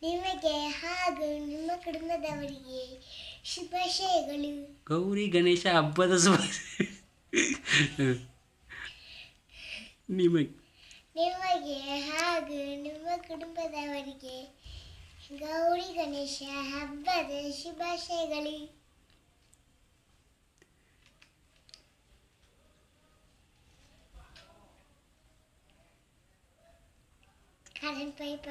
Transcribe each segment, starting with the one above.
ನಿಮಗೆ ಹಾಗೂ ನಿಮ್ಮ ಕುಟುಂಬದವರಿಗೆ ಶುಭಾಶಯಗಳು ಗೌರಿ ಗಣೇಶ ಹಬ್ಬದ ಶುಭ ನಿಮಗೆ ನಿಮಗೆ ಹಾಗೂ ನಿಮ್ಮ ಕುಟುಂಬದವರಿಗೆ ಗೌರಿ ಗಣೇಶ ಹಬ್ಬದ ಶುಭಾಶಯಗಳು ಕರೆಂಟ್ ಪೈಪ್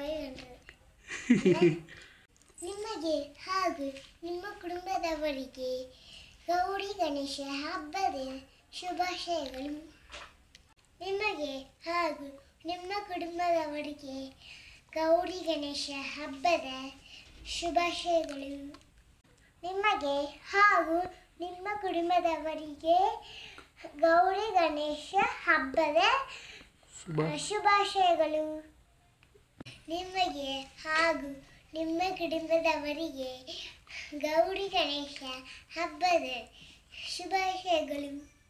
ನಿಮಗೆ ಹಾಗೂ ನಿಮ್ಮ ಕುಟುಂಬದವರಿಗೆ ಗೌರಿ ಗಣೇಶ ಹಬ್ಬದ ಶುಭಾಶಯಗಳು ನಿಮಗೆ ಹಾಗೂ ನಿಮ್ಮ ಕುಟುಂಬದವರಿಗೆ ಗೌರಿ ಗಣೇಶ ಹಬ್ಬದ ಶುಭಾಶಯಗಳು ನಿಮಗೆ ಹಾಗೂ ನಿಮ್ಮ ಕುಟುಂಬದವರಿಗೆ ಗೌರಿ ಗಣೇಶ ಹಬ್ಬದ ಶುಭ ಶುಭಾಶಯಗಳು ನಿಮಗೆ ಹಾಗೂ ನಿಮ್ಮ ಕುಟುಂಬದವರಿಗೆ ಗೌರಿ ಗಣೇಶ ಹಬ್ಬದ ಶುಭಾಶಯಗಳು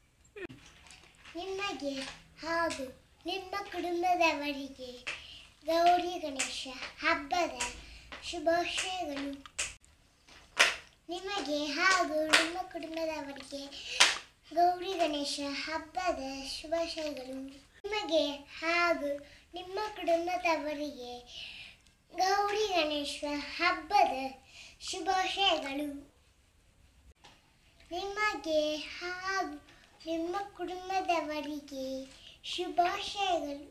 ನಿಮಗೆ ಹಾಗೂ ನಿಮ್ಮ ಕುಟುಂಬದವರಿಗೆ ಗೌರಿ ಗಣೇಶ ಹಬ್ಬದ ಶುಭಾಶಯಗಳು ನಿಮಗೆ ಹಾಗೂ ನಿಮ್ಮ ಕುಟುಂಬದವರಿಗೆ ಗೌರಿ ಗಣೇಶ ಹಬ್ಬದ ಶುಭಾಶಯಗಳು ನಿಮಗೆ ಹಾಗೂ ನಿಮ್ಮ ಕುಟುಂಬದವರಿಗೆ ಗೌರಿ ಗಣೇಶ ಹಬ್ಬದ ಶುಭಾಶಯಗಳು ನಿಮಗೆ ಹಾಗೂ ನಿಮ್ಮ ಕುಟುಂಬದವರಿಗೆ ಶುಭಾಶಯಗಳು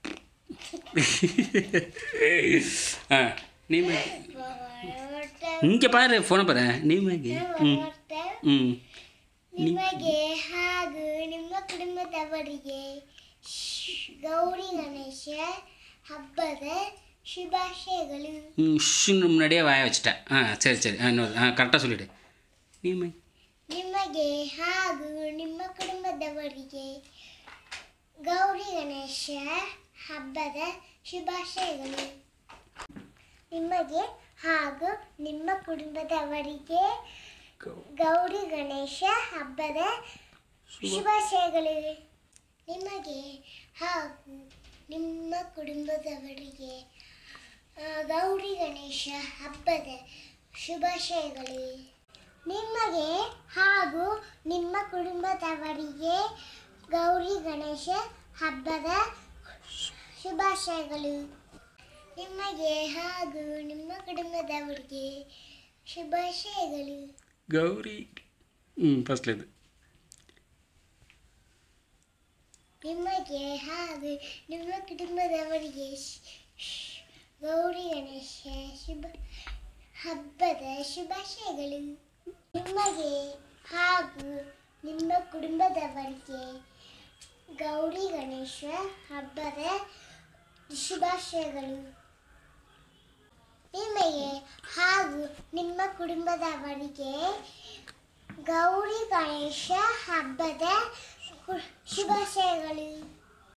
ಹಾಂ ನಿಮಗೆ ಹಿಂಗೆ ಪಾರೆ ಫೋನ್ ಬರ ನಿಮಗೆ ಹ್ಞೂ ಹ್ಞೂ ನಿಮಗೆ ಹಾಗೂ ನಿಮ್ಮ ಕುಟುಂಬದವರಿಗೆ ಶ್- ಗೌರಿ ಗಣೇಶ ಹಬ್ಬದ ಶುಭಾಶಯಗಳು ಹ್ಞೂ ಶುನ್ ನಡೆಯ ವಾಯ ವಚ್ಚಿಟ ಹಾಂ ಸರಿ ಸರಿ ಹಾಂ ನೋಡಿ ಹಾಂ ಕರೆಕ್ಟಾಗಿ சொல்லிடு ನಿಮಗೆ ನಿಮಗೆ ಹಾಗೂ ನಿಮ್ಮ ಕುಟುಂಬದವರಿಗೆ ಗೌರಿ ಗಣೇಶ ಹಬ್ಬದ ಶುಭಾಶಯಗಳು ನಿಮಗೆ ಹಾಗೂ ನಿಮ್ಮ ಕುಟುಂಬದವರಿಗೆ ಗೌರಿ ಗಣೇಶ ಹಬ್ಬದ ಶುಭಾಶಯಗಳು ನಿಮಗೆ ಹಾಗೂ ನಿಮ್ಮ ಕುಟುಂಬದವರಿಗೆ ಆ, ಗೌರಿ ಗಣೇಶ ಹಬ್ಬದ ಶುಭಾಶಯಗಳು ನಿಮಗೆ ಹಾಗೂ ನಿಮ್ಮ ಕುಟುಂಬದವರಿಗೆ ಗೌರಿ ಗಣೇಶ ಹಬ್ಬದ ಶುಭಾಶಯಗಳು ನಿಮಗೆ ಹಾಗೂ ನಿಮ್ಮ ಕುಟುಂಬದವರಿಗೆ ಶುಭಾಶಯಗಳು ಗೌರಿ ಹ್ಞೂ ಫಸ್ಟ್ಲೇದು ನಿಮಗೆ ಹಾಗೂ ನಿಮ್ಮ ಕುಟುಂಬದವರಿಗೆ ಶ್- ಶ್- ಗೌರಿ ಗಣೇಶ ಶುಭ ಹಬ್ಬದ ಶುಭಾಶಯಗಳು ನಿಮಗೆ ಹಾಗೂ ನಿಮ್ಮ ಕುಟುಂಬದವರಿಗೆ ಗೌರಿ ಗಣೇಶ ಹಬ್ಬದ ಶುಭಾಶಯಗಳು ನಿಮಗೆ ಹಾಗೂ ನಿಮ್ಮ ಕುಟುಂಬದವರಿಗೆ ಗೌರಿ ಗಣೇಶ ಹಬ್ಬದ ಶುಭಾಶಯಗಳು